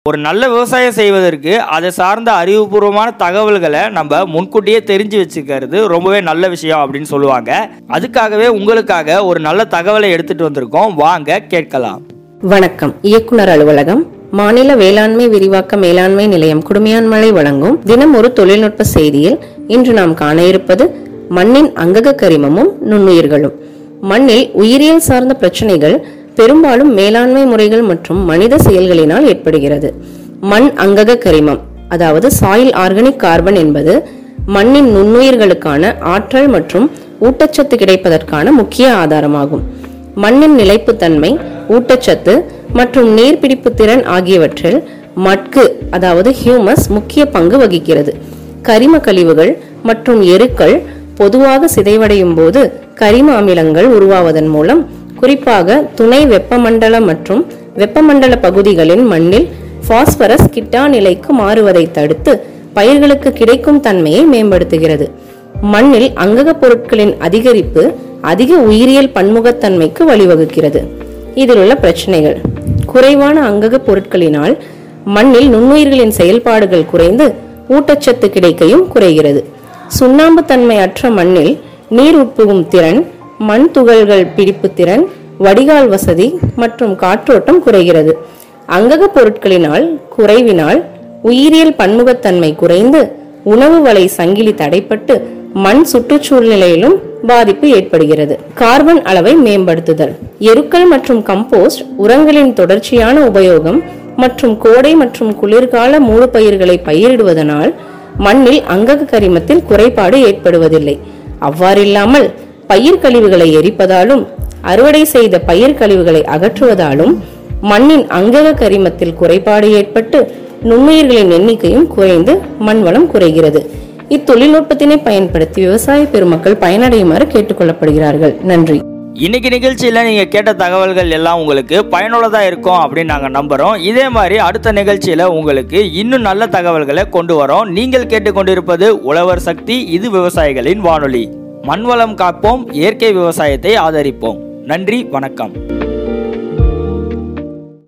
ஒரு நல்ல விவசாயம் செய்வதற்கு அதை சார்ந்த அறிவுபூர்வமான தகவல்களை நம்ம முன்கூட்டியே தெரிஞ்சு வச்சுக்கிறது ரொம்பவே நல்ல விஷயம் அப்படின்னு சொல்லுவாங்க அதுக்காகவே உங்களுக்காக ஒரு நல்ல தகவலை எடுத்துட்டு வந்திருக்கோம் வாங்க கேட்கலாம் வணக்கம் இயக்குனர் அலுவலகம் மாநில வேளாண்மை விரிவாக்க மேலாண்மை நிலையம் குடுமையான்மலை வழங்கும் தினம் ஒரு தொழில்நுட்ப செய்தியில் இன்று நாம் காண இருப்பது மண்ணின் அங்கக கரிமமும் நுண்ணுயிர்களும் மண்ணில் உயிரியல் சார்ந்த பிரச்சனைகள் பெரும்பாலும் மேலாண்மை முறைகள் மற்றும் மனித செயல்களினால் ஏற்படுகிறது மண் அங்கக கரிமம் அதாவது சாயில் ஆர்கானிக் கார்பன் என்பது மண்ணின் நுண்ணுயிர்களுக்கான ஆற்றல் மற்றும் ஊட்டச்சத்து கிடைப்பதற்கான முக்கிய ஆதாரமாகும் மண்ணின் நிலைப்புத்தன்மை ஊட்டச்சத்து மற்றும் நீர்பிடிப்பு திறன் ஆகியவற்றில் மட்கு அதாவது ஹியூமஸ் முக்கிய பங்கு வகிக்கிறது கரிம கழிவுகள் மற்றும் எருக்கள் பொதுவாக சிதைவடையும் போது கரிம அமிலங்கள் உருவாவதன் மூலம் குறிப்பாக துணை வெப்பமண்டல மற்றும் வெப்பமண்டல பகுதிகளின் மண்ணில் பாஸ்பரஸ் கிட்டா நிலைக்கு மாறுவதை தடுத்து பயிர்களுக்கு கிடைக்கும் தன்மையை மேம்படுத்துகிறது மண்ணில் அங்கக பொருட்களின் அதிகரிப்பு அதிக உயிரியல் பன்முகத்தன்மைக்கு வழிவகுக்கிறது இதில் உள்ள பிரச்சனைகள் குறைவான அங்கக பொருட்களினால் மண்ணில் நுண்ணுயிர்களின் செயல்பாடுகள் குறைந்து ஊட்டச்சத்து கிடைக்கையும் குறைகிறது சுண்ணாம்பு தன்மை அற்ற மண்ணில் நீர் உட்புகும் திறன் மண் துகள்கள் பிடிப்பு திறன் வடிகால் வசதி மற்றும் காற்றோட்டம் குறைகிறது அங்கக பொருட்களினால் குறைவினால் உயிரியல் பன்முகத்தன்மை குறைந்து உணவு வலை சங்கிலி தடைப்பட்டு மண் சுற்றுச்சூழ்நிலையிலும் பாதிப்பு ஏற்படுகிறது கார்பன் அளவை மேம்படுத்துதல் எருக்கள் மற்றும் கம்போஸ்ட் உரங்களின் தொடர்ச்சியான உபயோகம் மற்றும் கோடை மற்றும் குளிர்கால மூடுபயிர்களை பயிரிடுவதனால் மண்ணில் அங்கக கரிமத்தில் குறைபாடு ஏற்படுவதில்லை அவ்வாறில்லாமல் பயிர் கழிவுகளை எரிப்பதாலும் அறுவடை செய்த பயிர் கழிவுகளை அகற்றுவதாலும் மண்ணின் அங்கக கரிமத்தில் குறைபாடு ஏற்பட்டு நுண்ணுயிர்களின் எண்ணிக்கையும் குறைந்து மண் வளம் குறைகிறது இத்தொழில்நுட்பத்தினை பயன்படுத்தி விவசாய பெருமக்கள் பயனடையுமாறு கேட்டுக்கொள்ளப்படுகிறார்கள் நன்றி இன்னைக்கு நிகழ்ச்சியில் நீங்கள் கேட்ட தகவல்கள் எல்லாம் உங்களுக்கு பயனுள்ளதாக இருக்கும் அப்படின்னு நாங்கள் நம்புகிறோம் இதே மாதிரி அடுத்த நிகழ்ச்சியில் உங்களுக்கு இன்னும் நல்ல தகவல்களை கொண்டு வரோம் நீங்கள் கேட்டுக்கொண்டிருப்பது உழவர் சக்தி இது விவசாயிகளின் வானொலி மண்வளம் காப்போம் இயற்கை விவசாயத்தை ஆதரிப்போம் நன்றி வணக்கம்